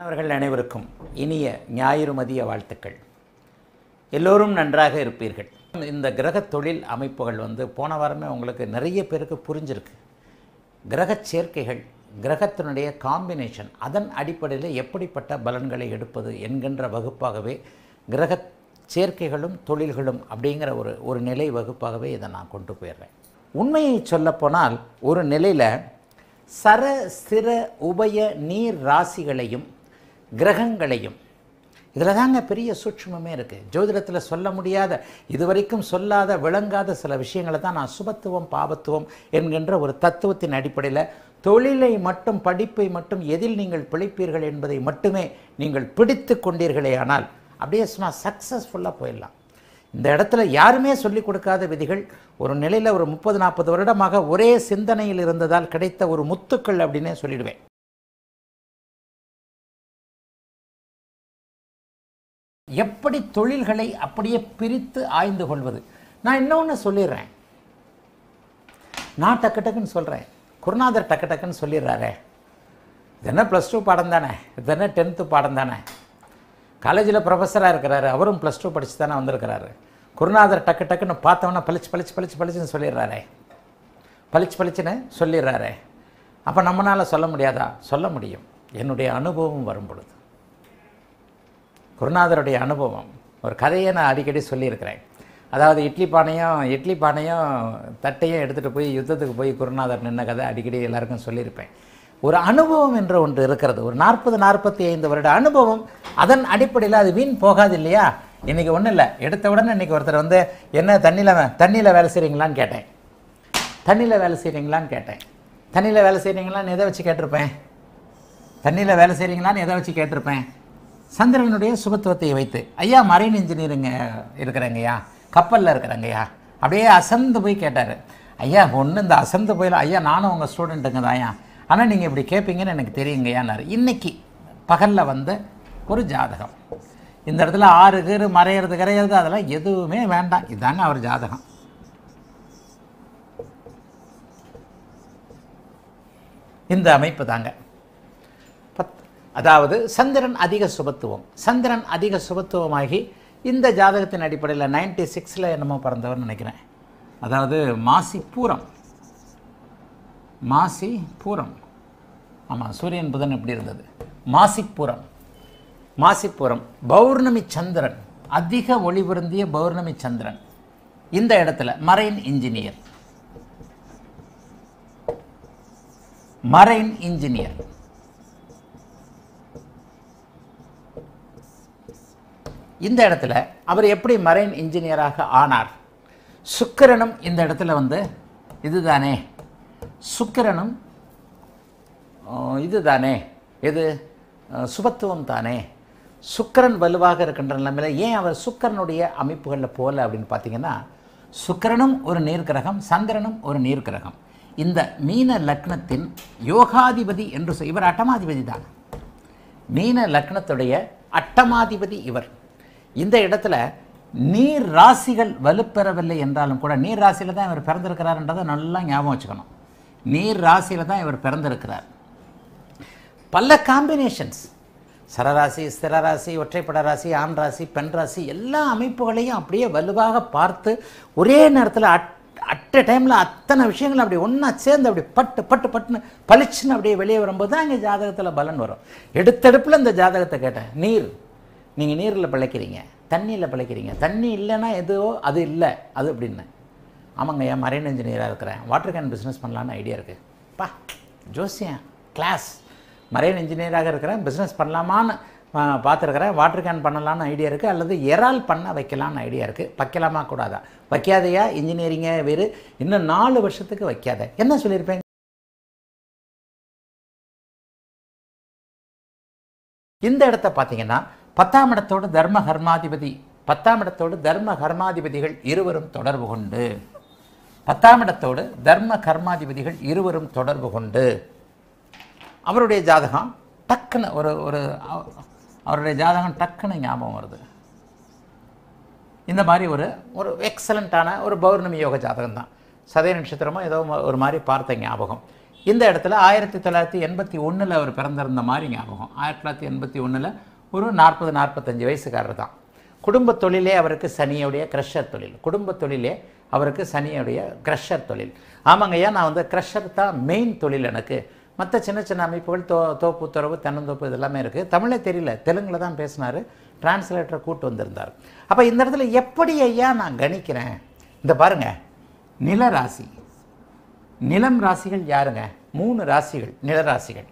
அவர்கள் அனைவருக்கும் இனிய ஞாயிறு மதிய வாழ்த்துக்கள் எல்லோரும் நன்றாக இருப்பீர்கள் இந்த கிரக தொழில் அமைப்புகள் வந்து போன வாரமே உங்களுக்கு நிறைய பேருக்கு புரிஞ்சிருக்கு கிரகச் சேர்க்கைகள் கிரகத்தினுடைய காம்பினேஷன் அதன் அடிப்படையில் எப்படிப்பட்ட பலன்களை எடுப்பது என்கின்ற வகுப்பாகவே கிரக சேர்க்கைகளும் தொழில்களும் அப்படிங்கிற ஒரு ஒரு நிலை வகுப்பாகவே இதை நான் கொண்டு போயிடுறேன் உண்மையை சொல்லப்போனால் ஒரு நிலையில் சர ஸ்திர உபய நீர் ராசிகளையும் கிரகங்களையும் இதில் தாங்க பெரிய சூட்சுமமே இருக்குது ஜோதிடத்தில் சொல்ல முடியாத இதுவரைக்கும் சொல்லாத விளங்காத சில விஷயங்களை தான் நான் சுபத்துவம் பாபத்துவம் என்கின்ற ஒரு தத்துவத்தின் அடிப்படையில் தொழிலை மட்டும் படிப்பை மட்டும் எதில் நீங்கள் பிழைப்பீர்கள் என்பதை மட்டுமே நீங்கள் பிடித்து கொண்டீர்களே ஆனால் அப்படியே சும்மா சக்ஸஸ்ஃபுல்லாக போயிடலாம் இந்த இடத்துல யாருமே சொல்லிக் கொடுக்காத விதிகள் ஒரு நிலையில் ஒரு முப்பது நாற்பது வருடமாக ஒரே சிந்தனையில் இருந்ததால் கிடைத்த ஒரு முத்துக்கள் அப்படின்னே சொல்லிடுவேன் எப்படி தொழில்களை அப்படியே பிரித்து ஆய்ந்து கொள்வது நான் இன்னொன்று சொல்லிடுறேன் நான் டக்கு டக்குன்னு சொல்கிறேன் குருநாதர் டக்கு டக்குன்னு சொல்லிடுறாரே இது என்ன ப்ளஸ் டூ பாடம் தானே இது என்ன டென்த்து பாடம் தானே காலேஜில் ப்ரொஃபஸராக இருக்கிறாரு அவரும் ப்ளஸ் டூ படித்து தானே வந்திருக்கிறாரு குருநாதர் டக்கு டக்குன்னு பார்த்தவொன்னே பளிச்சு பளிச்சு பளிச்சு பளிச்சுன்னு சொல்லிடுறாரே பளிச்சு பளிச்சுன்னு சொல்லிடுறாரே அப்போ நம்மளால் சொல்ல முடியாதா சொல்ல முடியும் என்னுடைய அனுபவம் வரும் பொழுது குருநாதருடைய அனுபவம் ஒரு கதையை நான் அடிக்கடி சொல்லியிருக்கிறேன் அதாவது இட்லி பானையும் இட்லி பானையும் தட்டையும் எடுத்துகிட்டு போய் யுத்தத்துக்கு போய் குருநாதர் நின்ன கதை அடிக்கடி எல்லாருக்கும் சொல்லியிருப்பேன் ஒரு அனுபவம் என்ற ஒன்று இருக்கிறது ஒரு நாற்பது நாற்பத்தி ஐந்து வருட அனுபவம் அதன் அடிப்படையில் அது வீண் போகாது இல்லையா இன்றைக்கி ஒன்றும் இல்லை எடுத்த உடனே இன்றைக்கி ஒருத்தர் வந்து என்ன தண்ணியில் தண்ணியில் வேலை செய்கிறீங்களான்னு கேட்டேன் தண்ணியில் வேலை செய்கிறீங்களான்னு கேட்டேன் தண்ணியில் வேலை செய்கிறீங்களான்னு எதை வச்சு கேட்டிருப்பேன் தண்ணியில் வேலை செய்கிறீங்களான்னு எதை வச்சு கேட்டிருப்பேன் சந்திரனுடைய சுபத்துவத்தை வைத்து ஐயா மரைன் இன்ஜினியரிங்க இருக்கிறேங்கய்யா கப்பலில் இருக்கிறேங்கய்யா அப்படியே அசந்து போய் கேட்டார் ஐயா ஒன்று இந்த அசந்து போயில ஐயா நானும் உங்கள் ஸ்டூடெண்ட்டுங்க தான்யா ஆனால் நீங்கள் இப்படி கேட்பீங்கன்னு எனக்கு தெரியுங்கய்யான்னாரு இன்னைக்கு பகலில் வந்த ஒரு ஜாதகம் இந்த இடத்துல ஆறு கீறு மறையிறது கரையிறது அதெல்லாம் எதுவுமே வேண்டாம் இதாங்க அவர் ஜாதகம் இந்த அமைப்பு தாங்க பத் அதாவது சந்திரன் அதிக சுபத்துவம் சந்திரன் அதிக சுபத்துவமாகி இந்த ஜாதகத்தின் அடிப்படையில் நைன்டி சிக்ஸில் என்னமோ பிறந்தவர்னு நினைக்கிறேன் அதாவது மாசி பூரம் மாசி பூரம் ஆமாம் சூரியன் புதன் எப்படி இருந்தது மாசிப்பூரம் மாசிப்பூரம் பௌர்ணமி சந்திரன் அதிக ஒளி பொருந்திய பௌர்ணமி சந்திரன் இந்த இடத்துல மரைன் இன்ஜினியர் மரைன் இன்ஜினியர் இந்த இடத்துல அவர் எப்படி மரைன் இன்ஜினியராக ஆனார் சுக்கிரனும் இந்த இடத்துல வந்து இதுதானே சுக்கிரனும் அஹ், இதுதானே எது அஹ், சுபத்துவம் தானே சுக்கிரன் வலுவாக இருக்கின்ற நிலைமையில் ஏன் அவர் சுக்கிரனுடைய அமைப்புகளில் போகல அப்படின்னு பார்த்தீங்கன்னா சுக்கிரனும் ஒரு நீர்க்கிரகம் சந்திரனும் ஒரு நீர்க்கிரகம் இந்த மீன லக்னத்தின் யோகாதிபதி என்று சொல் இவர் அட்டமாதிபதி தான் மீன லக்னத்துடைய அட்டமாதிபதி இவர் இந்த இடத்துல நீர் ராசிகள் வலுப்பெறவில்லை என்றாலும் கூட நீர் ராசியில் தான் இவர் பிறந்திருக்கிறார்ன்றதை நல்லா ஞாபகம் வச்சுக்கணும் நீர் ராசியில் தான் இவர் பிறந்திருக்கிறார் பல காம்பினேஷன்ஸ் சரராசி ஸ்திரராசி ஒற்றைப்பட ராசி ஆண் ராசி பெண் ராசி எல்லா அமைப்புகளையும் அப்படியே வலுவாக பார்த்து ஒரே நேரத்தில் அட் அட் டைமில் அத்தனை விஷயங்களும் அப்படி ஒன்றா சேர்ந்து அப்படி பட்டு பட்டு பட்டுன்னு பளிச்சுன்னு அப்படியே வெளியே வரும்போது தான் இங்கே ஜாதகத்தில் பலன் வரும் எடுத்தெடுப்பில் இந்த ஜாதகத்தை கேட்டேன் நீர் நீங்கள் நீரில் பிழைக்கிறீங்க தண்ணியில் பிழைக்கிறீங்க தண்ணி இல்லைன்னா எதுவோ அது இல்லை அது அப்படின்னு ஆமாங்க ஐயா மரைன் இன்ஜினியராக இருக்கிறேன் வாட்டர் கேன் பிஸ்னஸ் பண்ணலான்னு ஐடியா இருக்குது பா ஜோசியன் கிளாஸ் மரைன் இன்ஜினியராக இருக்கிறேன் பிஸ்னஸ் பண்ணலாமான்னு ஆ, பார்த்துருக்கிறேன் வாட்டர் கேன் பண்ணலான்னு ஐடியா இருக்குது அல்லது இறால் பண்ண வைக்கலான்னு ஐடியா இருக்குது வைக்கலாமா கூடாதா வைக்காதையா இன்ஜினியரிங்கே வேறு இன்னும் நாலு வருஷத்துக்கு வைக்காத என்ன சொல்லியிருப்பேன் இந்த இடத்த பார்த்தீங்கன்னா பத்தாம் இடத்தோடு தர்ம கர்மாதிபதி பத்தாம் இடத்தோடு தர்ம கர்மாதிபதிகள் இருவரும் தொடர்பு கொண்டு பத்தாம் இடத்தோடு தர்ம கர்மாதிபதிகள் இருவரும் தொடர்பு கொண்டு அவருடைய ஜாதகம் டக்குன்னு ஒரு ஒரு அவ- அவருடைய ஜாதகம் டக்குன்னு ஞாபகம் வருது இந்த மாதிரி ஒரு ஒரு எக்ஸலண்ட்டான ஒரு பௌர்ணமி யோக ஜாதகம் தான் சதய நட்சத்திரமோ ஏதோ ம- ஒரு மாதிரி பார்த்த ஞாபகம் இந்த இடத்துல ஆயிரத்தி தொள்ளாயிரத்தி எண்பத்தி ஒன்றில் அவர் பிறந்திருந்த மாதிரி ஞாபகம் ஆயிரத்தி தொள்ளாயிரத்தி எண்பத்தி ஒன்றில் ஒரு நாற்பது நாற்பத்தஞ்சு வயசுக்காரர் தான் குடும்ப தொழிலே அவருக்கு சனியுடைய க்ரஷர் தொழில் குடும்ப தொழிலே அவருக்கு சனியுடைய க்ரஷர் தொழில் ஆமாங்க ஐயா நான் வந்து க்ரஷர் தான் மெயின் தொழில் எனக்கு மற்ற சின்ன சின்ன அமைப்புகள் தோ தோப்பு துறவு தென்னந்தோப்பு இதெல்லாமே இருக்குது தமிழே தெரியல தெலுங்கில் தான் பேசினார் டிரான்ஸ்லேட்டரை கூட்டு வந்திருந்தார் அப்போ இந்த இடத்துல எப்படி ஐயா நான் கணிக்கிறேன் இந்த பாருங்க நில ராசி நிலம் ராசிகள் யாருங்க மூணு ராசிகள் நிலராசிகள்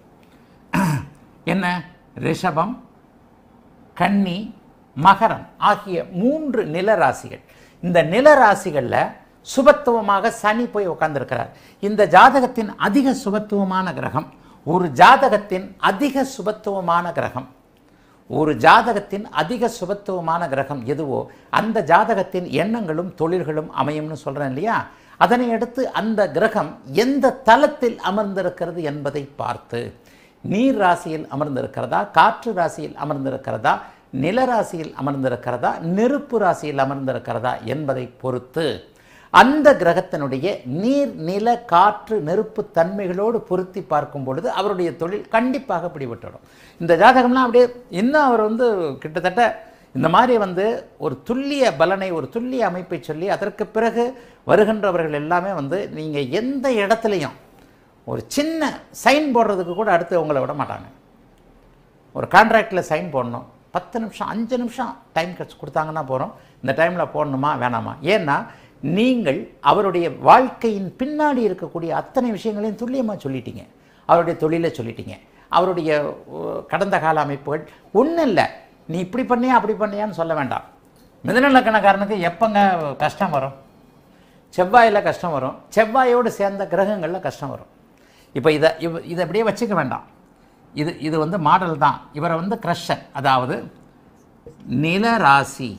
என்ன ரிஷபம் கன்னி மகரம் ஆகிய மூன்று நிலராசிகள் இந்த நிலராசிகளில் சுபத்துவமாக சனி போய் உட்கார்ந்திருக்கிறார் இந்த ஜாதகத்தின் அதிக சுபத்துவமான கிரகம் ஒரு ஜாதகத்தின் அதிக சுபத்துவமான கிரகம் ஒரு ஜாதகத்தின் அதிக சுபத்துவமான கிரகம் எதுவோ அந்த ஜாதகத்தின் எண்ணங்களும் தொழில்களும் அமையும்னு சொல்கிறேன் இல்லையா அதனை அடுத்து அந்த கிரகம் எந்த தலத்தில் அமர்ந்திருக்கிறது என்பதை பார்த்து நீர் ராசியில் அமர்ந்திருக்கிறதா காற்று ராசியில் அமர்ந்திருக்கிறதா நில ராசியில் அமர்ந்திருக்கிறதா நெருப்பு ராசியில் அமர்ந்திருக்கிறதா என்பதை பொறுத்து அந்த கிரகத்தினுடைய நீர் நில காற்று நெருப்பு தன்மைகளோடு பொருத்தி பார்க்கும் பொழுது அவருடைய தொழில் கண்டிப்பாக பிடிபட்டுடும் இந்த ஜாதகம்லாம் அப்படியே இன்னும் அவர் வந்து கிட்டத்தட்ட இந்த மாதிரி வந்து ஒரு துல்லிய பலனை ஒரு துல்லிய அமைப்பை சொல்லி அதற்கு பிறகு வருகின்றவர்கள் எல்லாமே வந்து நீங்கள் எந்த இடத்துலையும் ஒரு சின்ன சைன் போடுறதுக்கு கூட அடுத்து உங்களை விட மாட்டாங்க ஒரு கான்ட்ராக்டில் சைன் போடணும் பத்து நிமிஷம் அஞ்சு நிமிஷம் டைம் கட்சி கொடுத்தாங்கன்னா போகிறோம் இந்த டைமில் போடணுமா வேணாமா ஏன்னா நீங்கள் அவருடைய வாழ்க்கையின் பின்னாடி இருக்கக்கூடிய அத்தனை விஷயங்களையும் துல்லியமாக சொல்லிட்டீங்க அவருடைய தொழிலை சொல்லிட்டீங்க அவருடைய அஹ், கடந்த கால அமைப்புகள் ஒன்றும் இல்லை நீ இப்படி பண்ணியா அப்படி பண்ணியான்னு சொல்ல வேண்டாம் மிதனலக்கணக்காரனுக்கு எப்போங்க கஷ்டம் வரும் செவ்வாயில் கஷ்டம் வரும் செவ்வாயோடு சேர்ந்த கிரகங்களில் கஷ்டம் வரும் இப்போ இதை இவ இதை அப்படியே வச்சுக்க வேண்டாம் இது இது வந்து மாடல் தான் இவரை வந்து க்ரஷர் அதாவது நில ராசி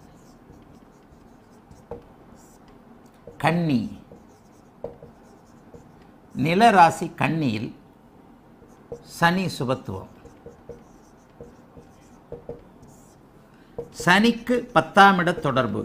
கன்னி நில ராசி கன்னியில் சனி சுபத்துவம் சனிக்கு பத்தாம் இட தொடர்பு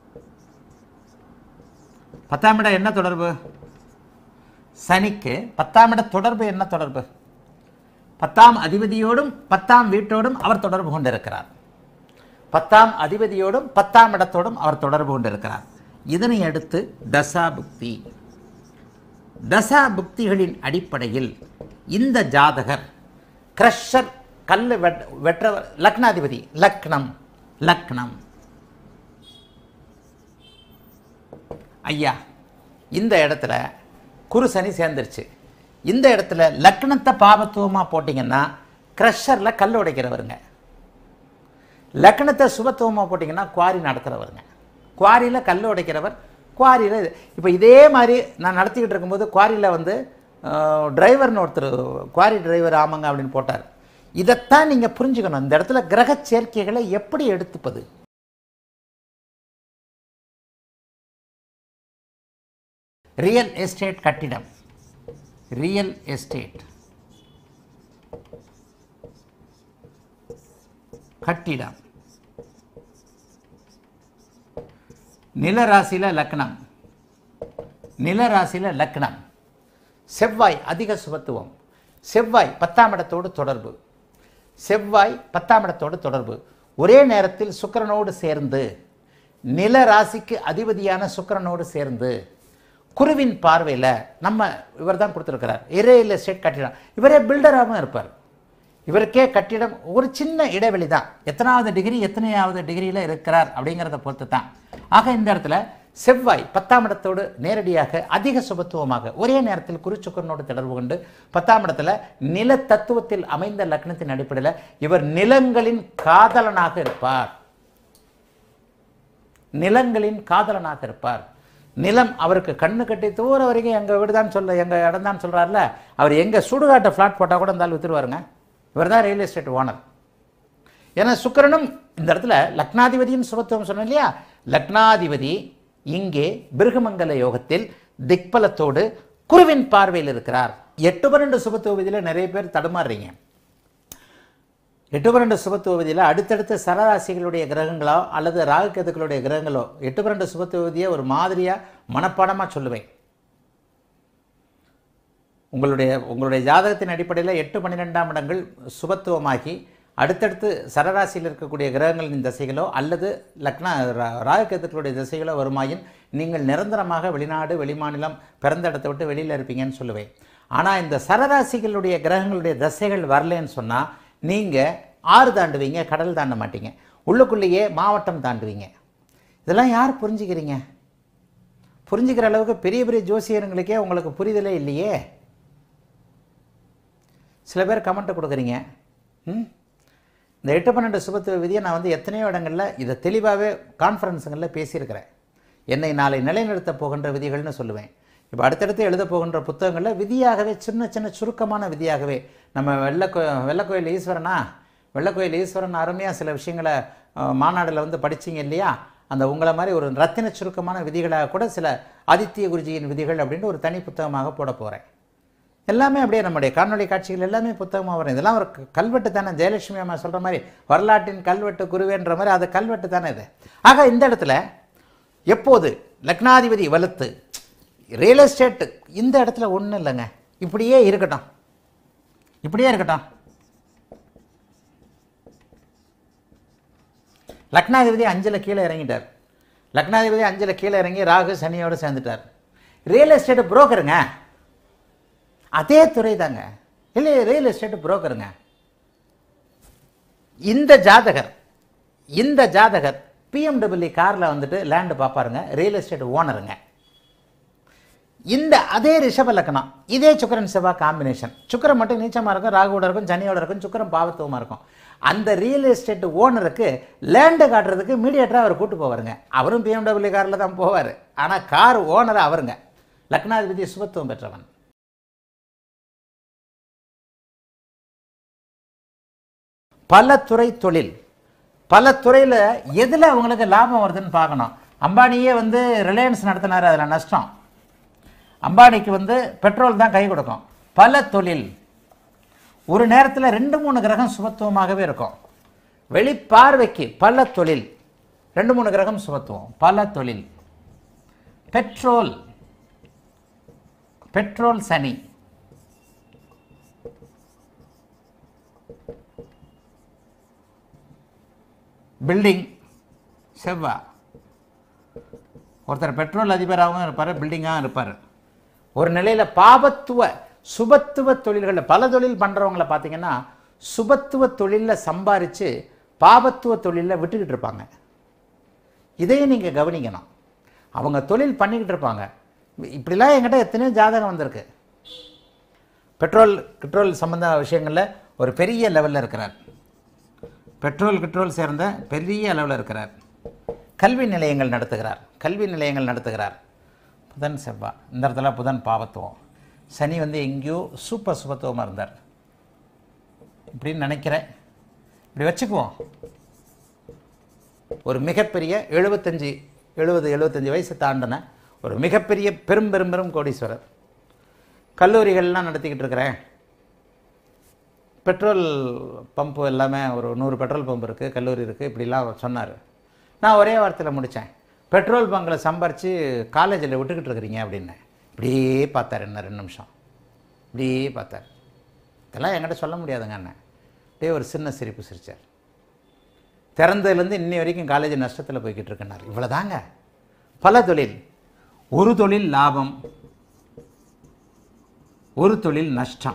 பத்தாம் இடம் என்ன தொடர்பு சனிக்கு பத்தாம் இட தொடர்பு என்ன தொடர்பு பத்தாம் அதிபதியோடும் பத்தாம் வீட்டோடும் அவர் தொடர்பு கொண்டிருக்கிறார் பத்தாம் அதிபதியோடும் பத்தாம் இடத்தோடும் அவர் தொடர்பு கொண்டிருக்கிறார் இதனை அடுத்து தசா புக்தி தசா புக்திகளின் அடிப்படையில் இந்த ஜாதகர் கிரஷர் கல்லு வெட் வெற்றவர் லக்னாதிபதி லக்னம் லக்னம் ஐயா இந்த இடத்துல குரு சனி சேர்ந்துருச்சு இந்த இடத்துல லக்னத்தை பாபத்துவமாக போட்டிங்கன்னா க்ரஷரில் கல் உடைக்கிறவருங்க லக்னத்தை சுபத்துவமாக போட்டிங்கன்னா குவாரி நடத்துகிறவருங்க குவாரியில் கல் உடைக்கிறவர் குவாரியில் இப்போ இதே மாதிரி நான் நடத்திக்கிட்டு இருக்கும்போது குவாரியில் வந்து டிரைவர்னு ஒருத்தர் குவாரி டிரைவர் ஆமாங்க அப்படின்னு போட்டார் இதைத்தான் நீங்கள் புரிஞ்சுக்கணும் இந்த இடத்துல கிரக சேர்க்கைகளை எப்படி எடுத்துப்பது ரியல் எஸ்டேட் கட்டிடம் ரியல் எஸ்டேட் கட்டிடம் நிலராசியில் லக்னம் நிலராசியில் லக்னம் செவ்வாய் அதிக சுபத்துவம் செவ்வாய் பத்தாம் இடத்தோடு தொடர்பு செவ்வாய் பத்தாம் இடத்தோடு தொடர்பு ஒரே நேரத்தில் சுக்கிரனோடு சேர்ந்து நில ராசிக்கு அதிபதியான சுக்கிரனோடு சேர்ந்து குருவின் பார்வையில் நம்ம இவர் தான் கொடுத்துருக்கிறார் ரியல் எஸ்டேட் கட்டிடம் இவரே பில்டராகவும் இருப்பார் இவருக்கே கட்டிடம் ஒரு சின்ன இடைவெளி தான் எத்தனாவது டிகிரி எத்தனையாவது டிகிரியில் இருக்கிறார் அப்படிங்கிறத பொறுத்து தான் ஆக இந்த இடத்துல செவ்வாய் பத்தாம் இடத்தோடு நேரடியாக அதிக சுபத்துவமாக ஒரே நேரத்தில் குருச்சுக்கரனோடு தொடர்பு கொண்டு பத்தாம் இடத்துல நில தத்துவத்தில் அமைந்த லக்னத்தின் அடிப்படையில் இவர் நிலங்களின் காதலனாக இருப்பார் நிலங்களின் காதலனாக இருப்பார் நிலம் அவருக்கு கண்ணு கட்டி தூர வரைக்கும் எங்கள் வீடு தான் சொல்ல எங்கள் இடம் தான் சொல்கிறார்ல அவர் எங்கே சுடுகாட்டை ஃப்ளாட் போட்டால் கூட இருந்தாலும் வித்துருவாருங்க இவர் தான் ரியல் எஸ்டேட் ஓனர் ஏன்னா சுக்கிரனும் இந்த இடத்துல லக்னாதிபதியின் சுபத்துவம் சொன்னேன் இல்லையா லக்னாதிபதி இங்கே பிருகமங்கல யோகத்தில் திக்பலத்தோடு குருவின் பார்வையில் இருக்கிறார் எட்டு பன்னெண்டு சுபத்துவ விதியில் நிறைய பேர் தடுமாறுறீங்க எட்டு பன்னெண்டு சுபத்துவ விதியில் அடுத்தடுத்த சரராசிகளுடைய கிரகங்களோ அல்லது ராகுகேதுக்களுடைய கிரகங்களோ எட்டு பன்னெண்டு சுபத்துவ விதியை ஒரு மாதிரியாக மனப்பாடமாக சொல்லுவேன் உங்களுடைய உங்களுடைய ஜாதகத்தின் அடிப்படையில் எட்டு பன்னிரெண்டாம் இடங்கள் சுபத்துவமாகி அடுத்தடுத்து சரராசியில் இருக்கக்கூடிய கிரகங்களின் திசைகளோ அல்லது லக்னா ரா- ராகுகேதுக்களுடைய திசைகளோ வருமாயின் நீங்கள் நிரந்தரமாக வெளிநாடு வெளிமாநிலம் பிறந்த இடத்தை விட்டு வெளியில் இருப்பீங்கன்னு சொல்லுவேன் ஆனால் இந்த சரராசிகளுடைய கிரகங்களுடைய திசைகள் வரலன்னு சொன்னால் நீங்கள் ஆறு தாண்டுவீங்க கடல் தாண்ட மாட்டீங்க உள்ளுக்குள்ளேயே மாவட்டம் தாண்டுவீங்க இதெல்லாம் யார் புரிஞ்சுக்கிறீங்க புரிஞ்சுக்கிற அளவுக்கு பெரிய பெரிய ஜோசியருங்களுக்கே உங்களுக்கு புரிதலே இல்லையே சில பேர் கமெண்ட்டை கொடுக்குறீங்க ம் இந்த எட்டு பன்னெண்டு சுபத்துவ விதியை நான் வந்து எத்தனையோ இடங்களில் இதை தெளிவாகவே கான்ஃபரன்ஸுங்களில் பேசியிருக்கிறேன் என்னை நாளை நிலைநிறுத்த போகின்ற விதிகள்னு சொல்லுவேன் இப்போ அடுத்தடுத்து எழுத போகின்ற புத்தகங்களில் விதியாகவே சின்ன சின்ன சுருக்கமான விதியாகவே நம்ம வெள்ளக்கோ வெள்ளக்கோயில் ஈஸ்வரனா வெள்ளக்கோயில் ஈஸ்வரன் அருமையாக சில விஷயங்களை அஹ், மாநாடுல வந்து படிச்சீங்க இல்லையா அந்த உங்களை மாதிரி ஒரு ரத்தின சுருக்கமான விதிகளாக கூட சில ஆதித்ய குருஜியின் விதிகள் அப்படின்னு ஒரு தனி புத்தகமாக போட போகிறேன் எல்லாமே அப்படியே நம்முடைய காணொளி காட்சிகள் எல்லாமே புத்தகமாக வரும் இதெல்லாம் ஒரு க- கல்வெட்டு தானே ஜெயலட்சுமி அம்மா சொல்கிற மாதிரி வரலாற்றின் கல்வெட்டு குருவேன்ற மாதிரி அது கல்வெட்டு தானே இது ஆக இந்த இடத்துல எப்போது லக்னாதிபதி வலுத்து ரியல் எஸ்டேட்டு இந்த இடத்துல ஒன்றும் இல்லைங்க இப்படியே இருக்கட்டும் இப்படியே இருக்கட்டும் லக்னாதிபதி அஞ்சில் கீழே இறங்கிட்டார் லக்னாதிபதி அஞ்சில் கீழே இறங்கி ராகு சனியோடு சேர்ந்துட்டார் ரியல் எஸ்டேட் புரோக்கருங்க அதே துறை தாங்க இல்லை ரியல் எஸ்டேட் புரோக்கருங்க இந்த ஜாதகர் இந்த ஜாதகர் பிஎம்டபிள்யூ காரில் வந்துட்டு லேண்டு பார்ப்பாருங்க ரியல் எஸ்டேட் ஓனருங்க இந்த அதே ரிஷப லக்னம் இதே சுக்கரன் செவ்வாய் காம்பினேஷன் சுக்கரன் மட்டும் நீச்சமாக இருக்கும் ராகுவோட இருக்கும் சனியோட இருக்கும் சுக்கரன் பாவத்துவமாக இருக்கும் அந்த ரியல் எஸ்டேட் ஓனருக்கு லேண்டு காட்டுறதுக்கு மீடியேட்டராக அவர் கூட்டு போவாருங்க அவரும் பிஎம்டபிள்யூ காரில் தான் போவார் ஆனால் கார் ஓனர் அவருங்க லக்னாதிபதி சுபத்துவம் பெற்றவன் பல துறை தொழில் பல துறையில் எதில் அவங்களுக்கு லாபம் வருதுன்னு பார்க்கணும் அம்பானியே வந்து ரிலையன்ஸ் நடத்தினார் அதில் நஷ்டம் அம்பானிக்கு வந்து பெட்ரோல் தான் கை கொடுக்கும் பல தொழில் ஒரு நேரத்தில் ரெண்டு மூணு கிரகம் சுபத்துவமாகவே இருக்கும் வெளிப்பார்வைக்கு பல தொழில் ரெண்டு மூணு கிரகம் சுபத்துவம் பல தொழில் பெட்ரோல் பெட்ரோல் சனி பில்டிங் செவ்வா ஒருத்தர் பெட்ரோல் அதிபராகவும் இருப்பார் பில்டிங்காகவும் இருப்பார் ஒரு நிலையில் பாபத்துவ சுபத்துவ தொழில்களில் பல தொழில் பண்ணுறவங்கள பார்த்தீங்கன்னா சுபத்துவ தொழிலில் சம்பாரித்து பாபத்துவ தொழிலில் விட்டுக்கிட்டு இருப்பாங்க இதையும் நீங்கள் கவனிக்கணும் அவங்க தொழில் பண்ணிக்கிட்டு இருப்பாங்க இப்படிலாம் என்கிட்ட எத்தனையோ ஜாதகம் வந்திருக்கு பெட்ரோல் பெட்ரோல் சம்பந்த விஷயங்களில் ஒரு பெரிய லெவலில் இருக்கிறார் பெட்ரோல் கிட்ரோல் சேர்ந்த பெரிய அளவில் இருக்கிறார் கல்வி நிலையங்கள் நடத்துகிறார் கல்வி நிலையங்கள் நடத்துகிறார் புதன் செவ்வாய் இந்த இடத்துல புதன் பாவத்துவம் சனி வந்து எங்கேயோ சூப்பர் சுபத்துவமாக இருந்தார் இப்படின்னு நினைக்கிறேன் இப்படி வச்சுக்குவோம் ஒரு மிகப்பெரிய எழுபத்தஞ்சி எழுபது எழுபத்தஞ்சி வயசு தாண்டின ஒரு மிகப்பெரிய பெரும் பெரும் பெரும் கோடீஸ்வரர் கல்லூரிகள்லாம் நடத்திக்கிட்டு இருக்கிறேன் பெட்ரோல் பம்பு எல்லாமே ஒரு நூறு பெட்ரோல் பம்ப் இருக்குது கல்லூரி இருக்குது இப்படிலாம் சொன்னார் நான் ஒரே வார்த்தையில் முடித்தேன் பெட்ரோல் பங்கில் சம்பாரித்து காலேஜில் விட்டுக்கிட்டு இருக்கிறீங்க அப்படின்னேன் இப்படியே பார்த்தார் என்ன ரெண்டு நிமிஷம் இப்படியே பார்த்தார் இதெல்லாம் என்கிட்ட சொல்ல முடியாதுங்க அண்ணன் அப்படியே ஒரு சின்ன சிரிப்பு சிரித்தார் திறந்ததுலேருந்து இன்னி வரைக்கும் காலேஜ் நஷ்டத்தில் போய்கிட்டு இருக்கேன்னார் இவ்வளோதாங்க பல தொழில் ஒரு தொழில் லாபம் ஒரு தொழில் நஷ்டம்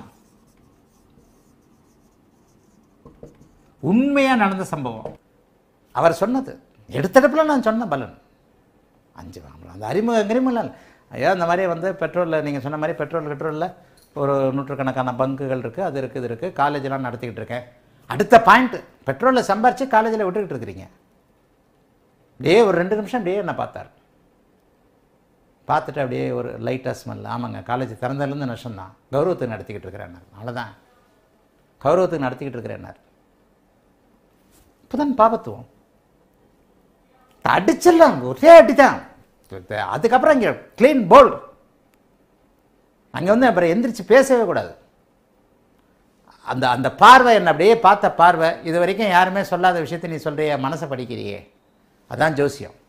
உண்மையாக நடந்த சம்பவம் அவர் சொன்னது எடுத்தடுப்பில் நான் சொன்ன பலன் அஞ்சு வாங்கலாம் அந்த அறிமுக கிரிமினல் ஐயா இந்த மாதிரி வந்து பெட்ரோலில் நீங்கள் சொன்ன மாதிரி பெட்ரோல் பெட்ரோலில் ஒரு நூற்றுக்கணக்கான பங்குகள் இருக்குது அது இருக்குது இது இருக்குது காலேஜெலாம் நடத்திக்கிட்டு இருக்கேன் அடுத்த பாயிண்ட் பெட்ரோலில் சம்பாரித்து காலேஜில் விட்டுக்கிட்டு இருக்கிறீங்க அப்படியே ஒரு ரெண்டு நிமிஷம் அப்படியே என்ன பார்த்தார் பார்த்துட்டு அப்படியே ஒரு லைட்டாக ஸ்மெல் ஆமாங்க காலேஜ் திறந்ததுலேருந்து நஷ்டம் தான் கௌரவத்துக்கு நடத்திக்கிட்டு இருக்கிறேன் அவ்வளோதான் கௌரவத்துக்கு நடத்திக்கிட்டு இருக்கிறேன்னார் இப்போதான் பாபத்துவம் அடிச்சிடலாம் ஒரே அடி தான் அதுக்கப்புறம் இங்கே க்ளீன் போல் அங்கே வந்து அப்புறம் எந்திரிச்சு பேசவே கூடாது அந்த அந்த பார்வை என்ன அப்படியே பார்த்த பார்வை இது வரைக்கும் யாருமே சொல்லாத விஷயத்தை நீ சொல்கிறிய மனசை படிக்கிறியே அதான் ஜோசியம்